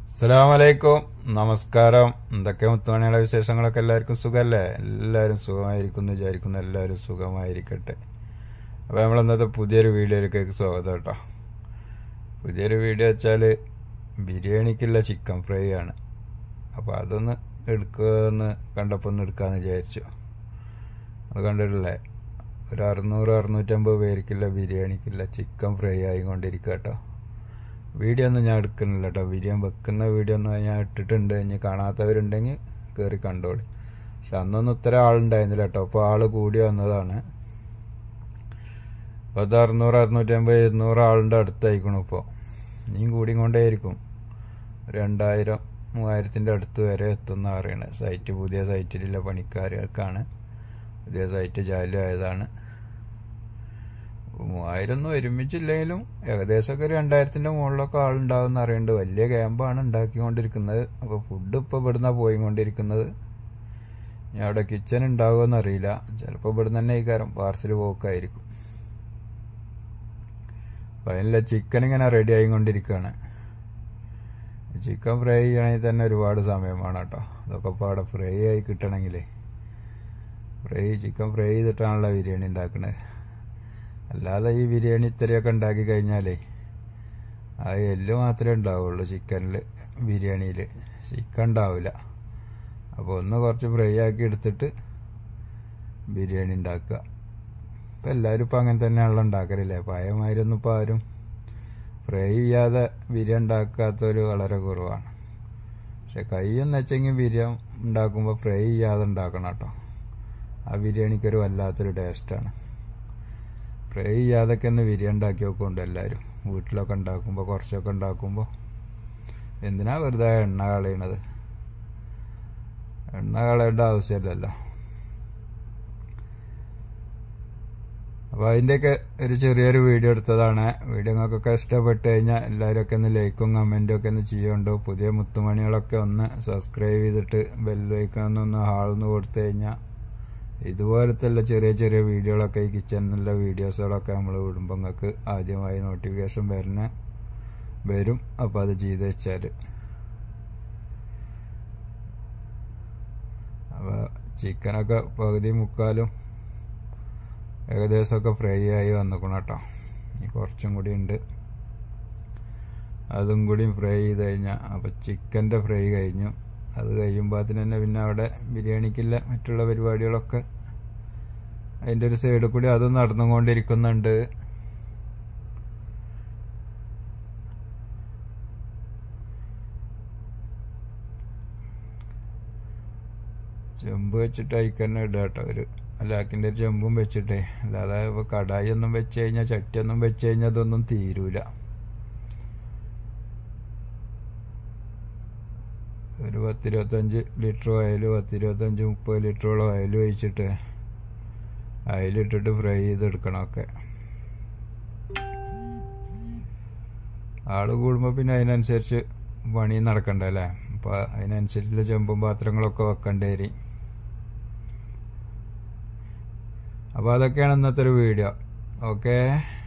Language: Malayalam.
അസ്സലാമലൈക്കും നമസ്കാരം എന്തൊക്കെ മുത്തുമണിയുടെ വിശേഷങ്ങളൊക്കെ എല്ലാവർക്കും സുഖമല്ലേ എല്ലാവരും സുഖമായിരിക്കും എന്ന് വിചാരിക്കുന്നു എല്ലാവരും സുഖമായിരിക്കട്ടെ അപ്പോൾ നമ്മൾ ഇന്നത്തെ പുതിയൊരു വീഡിയോയിലേക്ക് സ്വാഗതം കേട്ടോ പുതിയൊരു വീഡിയോ വെച്ചാൽ ബിരിയാണിക്കുള്ള ചിക്കൻ ഫ്രൈ ആണ് അപ്പോൾ അതൊന്ന് എടുക്കുമെന്ന് കണ്ടപ്പോൾ ഒന്ന് എടുക്കാമെന്ന് വിചാരിച്ചു അത് കണ്ടിട്ടില്ലേ ഒരു അറുന്നൂറ് അറുന്നൂറ്റമ്പത് പേർക്കുള്ള ബിരിയാണിക്കുള്ള ചിക്കൻ ഫ്രൈ ആയിക്കൊണ്ടിരിക്കുക കേട്ടോ വീഡിയോ ഒന്നും ഞാൻ എടുക്കുന്നില്ല കേട്ടോ വീഡിയോ വെക്കുന്ന വീഡിയോ ഒന്നും ഞാൻ ഇട്ടിട്ടുണ്ട് ഇനി കാണാത്തവരുണ്ടെങ്കിൽ കയറി കണ്ടോളി പക്ഷെ അന്നൊന്നും ഇത്ര ആളുണ്ടായിരുന്നില്ല കേട്ടോ അപ്പോൾ ആൾ കൂടി വന്നതാണ് അപ്പോൾ അത് അറുന്നൂറ് അറുന്നൂറ്റമ്പത് ഇരുന്നൂറ് ആളുടെ അടുത്തായിരിക്കണം ഇപ്പോൾ ഇനിയും കൂടിയും കൊണ്ടേയിരിക്കും രണ്ടായിരം മൂവായിരത്തിൻ്റെ അടുത്ത് വരെ എത്തുന്ന പറയണത് സൈറ്റ് പുതിയ സൈറ്റിലുള്ള പണിക്കാർക്കാണ് പുതിയ സൈറ്റ് ചാലുമായതാണ് മൂവായിരം ഒന്നും ഒരുമിച്ചില്ലെങ്കിലും ഏകദേശമൊക്കെ ഒരു രണ്ടായിരത്തിന്റെ മുകളിലൊക്കെ ആളുണ്ടാവും അറിയേണ്ടത് വലിയ ക്യാമ്പാണ് ഉണ്ടാക്കിക്കൊണ്ടിരിക്കുന്നത് അപ്പോൾ ഫുഡ് ഇപ്പോൾ ഇവിടുന്ന് പോയിക്കൊണ്ടിരിക്കുന്നത് ഞാൻ അവിടെ കിച്ചൺ ഉണ്ടാകുമെന്ന് അറിയില്ല ചിലപ്പോൾ ഇവിടുന്ന് തന്നെ ഈ കാരം പാർസൽ പോക്കായിരിക്കും അപ്പം അതിനുള്ള ചിക്കൻ ഇങ്ങനെ റെഡി ആയിക്കൊണ്ടിരിക്കുകയാണ് ചിക്കൻ ഫ്രൈ ചെയ്യണമെങ്കിൽ തന്നെ ഒരുപാട് സമയം വേണം കേട്ടോ അതൊക്കെ ഇപ്പോൾ അവിടെ ഫ്രൈ ആയി കിട്ടണമെങ്കിലേ ഫ്രൈ ചിക്കൻ ഫ്രൈ ചെയ്തിട്ടാണല്ലോ ബിരിയാണി ഉണ്ടാക്കുന്നത് അല്ലാതെ ഈ ബിരിയാണി ഇത്രയൊക്കെ ഉണ്ടാക്കി കഴിഞ്ഞാലേ ആ എല്ല് മാത്രമേ ഉണ്ടാവുള്ളൂ ചിക്കനിൽ ബിരിയാണിയിൽ ചിക്കൻ ഉണ്ടാവില്ല അപ്പോൾ ഒന്ന് കുറച്ച് ഫ്രൈ ആക്കി എടുത്തിട്ട് ബിരിയാണി ഉണ്ടാക്കുക ഇപ്പം എല്ലാവരും ഇപ്പം അങ്ങനെ തന്നെയാണല്ലോ ഉണ്ടാക്കലില്ലേ പഴയമാരൊന്നും ഇപ്പോൾ ആരും ഫ്രൈ ചെയ്യാതെ ബിരിയാണി ഉണ്ടാക്കാത്തൊരു വളരെ കുറവാണ് പക്ഷെ കൈയെന്ന് വെച്ചെങ്കിൽ ബിരിയാണി ഉണ്ടാക്കുമ്പോൾ ഫ്രൈ ചെയ്യാതെ ഉണ്ടാക്കണം കേട്ടോ ആ ബിരിയാണിക്കൊരു വല്ലാത്തൊരു ടേസ്റ്റാണ് ഫ്രൈ ചെയ്യാതൊക്കെ ഒന്ന് ബിരിയാണി ഉണ്ടാക്കി നോക്കുന്നുണ്ട് എല്ലാവരും വീട്ടിലൊക്കെ ഉണ്ടാക്കുമ്പോൾ കുറച്ചൊക്കെ ഉണ്ടാക്കുമ്പോൾ എന്തിനാ വെറുതെ എണ്ണ കളയണത് എണ്ണ കളയേണ്ട ആവശ്യമില്ലല്ലോ അപ്പോൾ അതിൻ്റെയൊക്കെ ഒരു ചെറിയൊരു വീഡിയോ എടുത്തതാണ് വീഡിയോ നിങ്ങൾക്കൊക്കെ ഇഷ്ടപ്പെട്ട് കഴിഞ്ഞാൽ എല്ലാവരും ഒക്കെ ഒന്ന് ലൈക്കും കമൻറ്റും ഒക്കെ ഒന്ന് ചെയ്യുന്നുണ്ടോ പുതിയ മുത്തുമണികളൊക്കെ ഒന്ന് സബ്സ്ക്രൈബ് ചെയ്തിട്ട് ബെല്ലൈക്കണമെന്നൊന്ന് ഹാൾന്ന് കൊടുത്തു കഴിഞ്ഞാൽ ഇതുപോലത്തെ ചെറിയ ചെറിയ വീഡിയോകളൊക്കെ ഈ കിച്ചണിലുള്ള വീഡിയോസുകളൊക്കെ നമ്മൾ വിടുമ്പോൾ നിങ്ങൾക്ക് ആദ്യമായി നോട്ടിഫിക്കേഷൻ വരുന്ന വരും അപ്പോൾ അത് ചെയ്ത് വെച്ചാൽ അപ്പോൾ ചിക്കനൊക്കെ പകുതി മുക്കാലും ഏകദേശമൊക്കെ ഫ്രൈ ആയി വന്നിക്കണം കേട്ടോ ഇനി കുറച്ചും കൂടി ഉണ്ട് അതും കൂടി ഫ്രൈ ചെയ്ത് കഴിഞ്ഞാൽ അപ്പോൾ ചിക്കൻ്റെ ഫ്രൈ കഴിഞ്ഞു അത് കഴിയുമ്പോൾ തന്നെ പിന്നെ അവിടെ ബിരിയാണിക്കുള്ള മറ്റുള്ള പരിപാടികളൊക്കെ അതിൻ്റെ ഒരു സൈഡിൽ കൂടി അത് നടന്നുകൊണ്ടിരിക്കുന്നുണ്ട് ചെമ്പ് വെച്ചിട്ട് അയക്കന്നെ ഇടുക കേട്ടോ ഒരു ലാക്കിൻ്റെ ഒരു ചെമ്പും വെച്ചിട്ടേ അല്ലാതെ ഇപ്പോൾ കടായി ഒന്നും വെച്ച് കഴിഞ്ഞാൽ ചട്ടിയൊന്നും വെച്ച് കഴിഞ്ഞാൽ അതൊന്നും തീരൂല ഒരു പത്തിരുപത്തഞ്ച് ലിറ്റർ ഓയിൽ പത്തിരുപത്തഞ്ച് മുപ്പത് ലിറ്ററോളം ഓയിൽ ഒഴിച്ചിട്ട് അതിലിട്ടിട്ട് ഫ്രൈ ചെയ്തെടുക്കണം ഒക്കെ ആള് കൂടുമ്പോൾ പിന്നെ അതിനനുസരിച്ച് പണി നടക്കണ്ട അല്ലേ അപ്പോൾ അതിനനുസരിച്ചുള്ള ചെമ്പും പാത്രങ്ങളൊക്കെ വെക്കേണ്ടി വരും അപ്പോൾ അതൊക്കെയാണ് ഇന്നത്തെ ഒരു വീഡിയോ ഓക്കേ